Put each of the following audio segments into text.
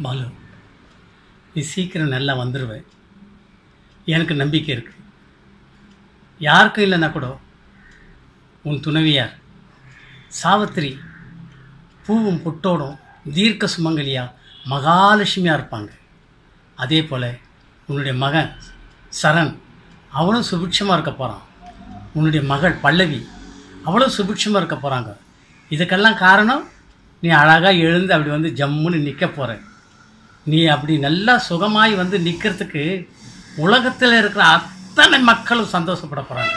பாலு நீ சீக்கிரம் நல்லா வந்துடுவ எனக்கு நம்பிக்கை இருக்கு யாருக்கும் இல்லைன்னா கூட உன் துணைவியார் சாவித்திரி பூவும் புட்டோடும் தீர்க்க சுமங்கலியா மகாலட்சுமியாக இருப்பாங்க அதே போல் உன்னுடைய மகன் சரண் அவனும் சுபிட்சமாக இருக்க போகிறான் உன்னுடைய மகள் பல்லவி அவளும் சுபிட்சமாக இருக்க போகிறாங்க இதுக்கெல்லாம் காரணம் நீ அழகாக எழுந்து அப்படி வந்து ஜம்முன்னு நிற்க போகிற நீ அப்படி நல்லா சுகமாய் வந்து நிற்கிறதுக்கு உலகத்தில் இருக்கிற அத்தனை மக்களும் சந்தோஷப்பட போகிறாங்க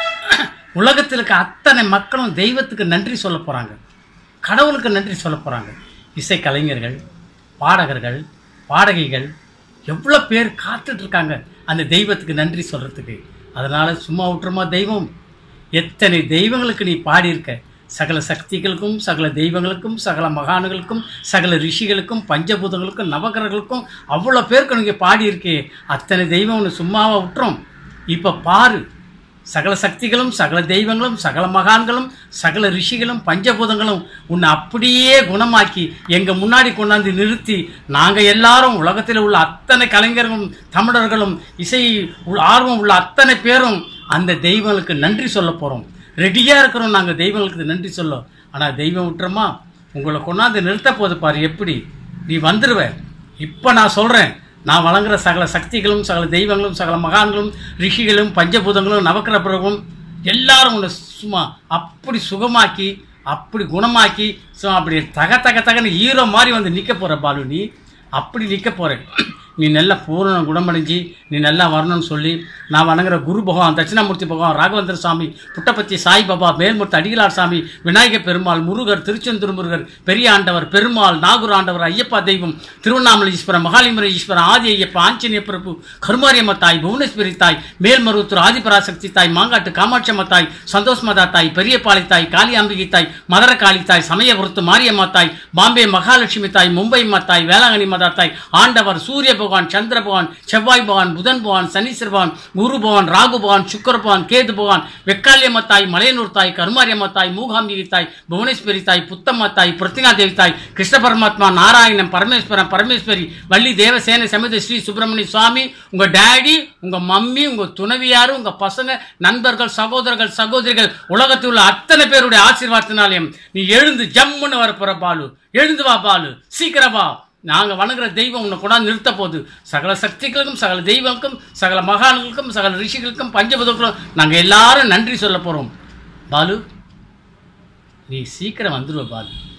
உலகத்தில் இருக்க அத்தனை மக்களும் தெய்வத்துக்கு நன்றி சொல்ல போகிறாங்க கடவுளுக்கு நன்றி சொல்ல போகிறாங்க இசை கலைஞர்கள் பாடகர்கள் பாடகிகள் எவ்வளோ பேர் காத்துட்டு இருக்காங்க அந்த தெய்வத்துக்கு நன்றி சொல்கிறதுக்கு அதனால் சும்மா விட்டுருமா தெய்வம் எத்தனை தெய்வங்களுக்கு நீ பாடியிருக்க சகல சக்திகளுக்கும் சகல தெய்வங்களுக்கும் சகல மகான்களுக்கும் சகல ரிஷிகளுக்கும் பஞ்சபூதங்களுக்கும் நவகரங்களுக்கும் அவ்வளோ பேருக்கு நீங்கள் பாடியிருக்கே அத்தனை தெய்வம் உன்னை சும்மாவா விட்டுரும் இப்போ பாரு சகல சக்திகளும் சகல தெய்வங்களும் சகல மகான்களும் சகல ரிஷிகளும் பஞ்சபூதங்களும் உன்னை அப்படியே குணமாக்கி எங்கள் முன்னாடி கொண்டாந்து நிறுத்தி நாங்கள் எல்லாரும் உலகத்தில் உள்ள அத்தனை கலைஞர்களும் தமிழர்களும் இசை உள்ள- ஆர்வம் உள்ள அத்தனை பேரும் அந்த தெய்வங்களுக்கு நன்றி சொல்ல போகிறோம் ரெடியாக இருக்கிறோம் நாங்கள் தெய்வங்களுக்கு நன்றி சொல்ல ஆனால் தெய்வம் விட்டுறோமா உங்களை கொண்டாந்து நிறுத்த போது பாரு எப்படி நீ வந்துடுவ இப்போ நான் சொல்கிறேன் நான் வழங்குற சகல சக்திகளும் சகல தெய்வங்களும் சகல மகான்களும் ரிஷிகளும் பஞ்சபூதங்களும் நவக்கிர பிரபும் எல்லாரும் உன்னை சும்மா அப்படி சுகமாக்கி அப்படி குணமாக்கி சும்மா அப்படி தக தக தகன்னு ஹீரோ மாதிரி வந்து நிற்க போகிற பாலு நீ அப்படி நிற்க போகிற நீ நல்லா பூரண குணமடைஞ்சு நீ நல்லா வரணும்னு சொல்லி நான் வணங்குற குரு பகவான் தட்சிணாமூர்த்தி பகவான் ராகவேந்திர சாமி புட்டபத்தி சாய்பாபா மேல்மூர்த்தி அடிகளார் சாமி விநாயக பெருமாள் முருகர் திருச்செந்தூர் முருகர் பெரிய ஆண்டவர் பெருமாள் நாகூர் ஆண்டவர் ஐயப்பா தெய்வம் திருவண்ணாமலை ஈஸ்வரன் மகாலிமர ஈஸ்வரன் ஆதி ஐயப்பா ஆஞ்சநேய பிரபு கருமாரியம்ம தாய் புவனேஸ்வரி தாய் மேல்மருவத்தூர் ஆதிபராசக்தி தாய் மாங்காட்டு காமாட்சியம்ம தாய் சந்தோஷ் மதா தாய் பெரியபாளி தாய் காளியாம்பிகை தாய் மதர காளி தாய் சமயபுரத்து மாரியம்மா தாய் பாம்பே மகாலட்சுமி தாய் மும்பை அம்மா தாய் வேளாங்கண்ணி மதா தாய் ஆண்டவர் சூரிய பகவான் சந்திர பகவான் செவ்வாய் பகவான் புதன் பகவான் சனீஸ்வர பகவான் குரு பகவான் ராகு பகவான் சுக்கர பகவான் கேது பகவான் வெக்காளியம்ம தாய் மலையனூர் தாய் கருமாரியம்ம தாய் மூகாம்பிகை தாய் புவனேஸ்வரி தாய் புத்தம்மா தாய் பிரத்தினா தேவி தாய் கிருஷ்ண பரமாத்மா நாராயணன் பரமேஸ்வரன் பரமேஸ்வரி வள்ளி தேவசேன சமேத ஸ்ரீ சுப்பிரமணிய சுவாமி உங்க டேடி உங்க மம்மி உங்க துணைவியாரு உங்க பசங்க நண்பர்கள் சகோதரர்கள் சகோதரிகள் உலகத்தில் உள்ள அத்தனை பேருடைய ஆசீர்வாதத்தினாலையும் நீ எழுந்து ஜம்முன்னு வரப்போற பாலு எழுந்து வா பாலு சீக்கிரம் வா நாங்கள் வணங்குற தெய்வம் உன்னை கொண்டாந்து நிறுத்த போகுது சகல சக்திகளுக்கும் சகல தெய்வங்களுக்கும் சகல மகான்களுக்கும் சகல ரிஷிகளுக்கும் பஞ்சபுதங்களுக்கும் நாங்கள் எல்லாரும் நன்றி சொல்ல போகிறோம் பாலு நீ சீக்கிரம் வந்துடுவ பாலு